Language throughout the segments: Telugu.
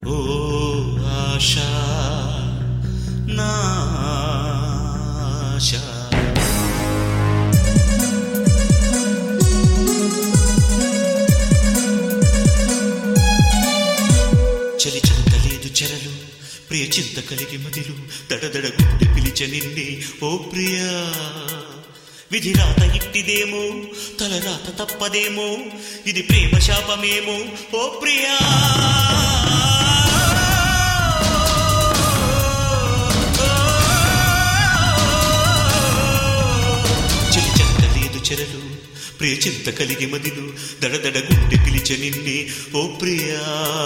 ఓ ఆశా నా ఆశా చలి చంతలేదు చెరలు ప్రియ చింత కలిగి మదిలు దడదడ గుండె పిలిచ నిన్నే ఓ ప్రియా విధి రాత ఇట్టిదేమో తలరాత తప్పదేమో ఇది ప్రేమ శాపమేమో ఓ ప్రియా చలి చంతలేదు చెరలు ప్రియ చింత కలిగి మదిలు దడదడ గుండె పిలిచ నిన్నే ఓ ప్రియా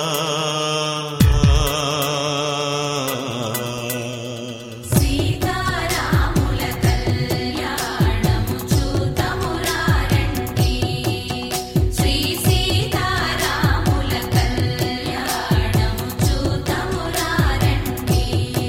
సీతారాముల కళ్యాణము చూతమురారండి శ్రీ సీతారాముల కళ్యాణము చూతమురారండి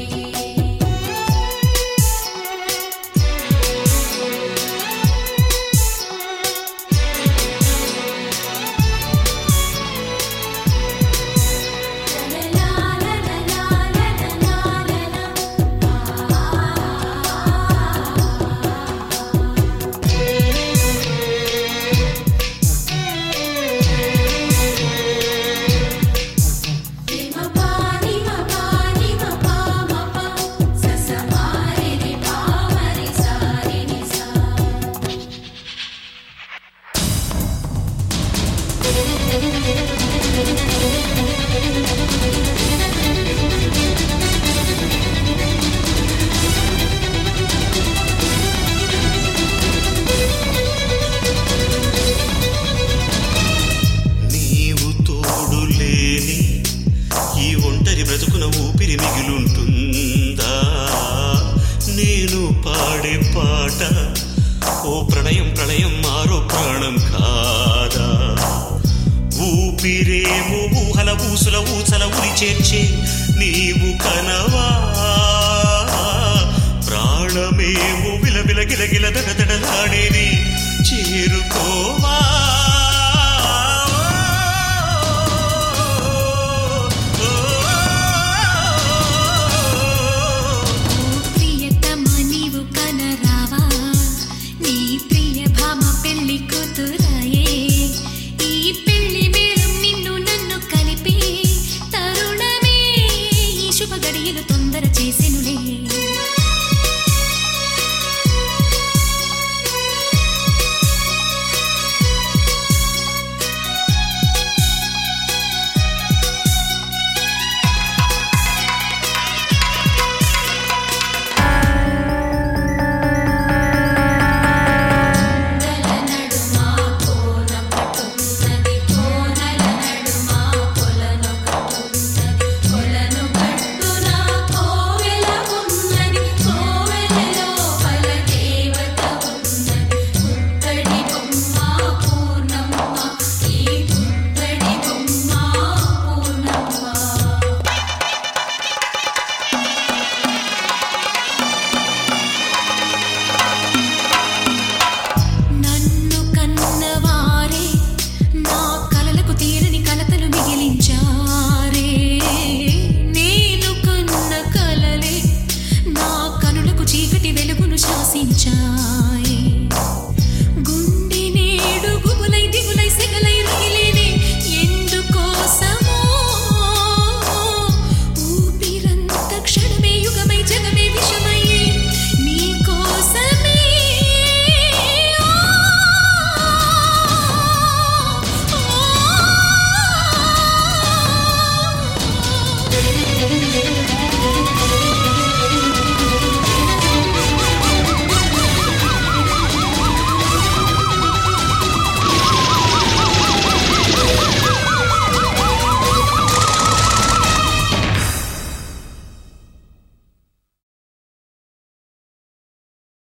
నీవు తోడు లేని ఈ ఒంటరి బ్రతుకున ఊపిరి మిగిలుంటుందా నేను పాడే పాట ఓ ప్రణయం ప్రణయం మారో ప్రాణం కాదా ఊపిరేమో ఊహల ఊసుల ఊసల ఉరి చేర్చే నీవు కనవా ప్రాణమేమో విలవిల గిలగిల దడదడలాడేది చేరు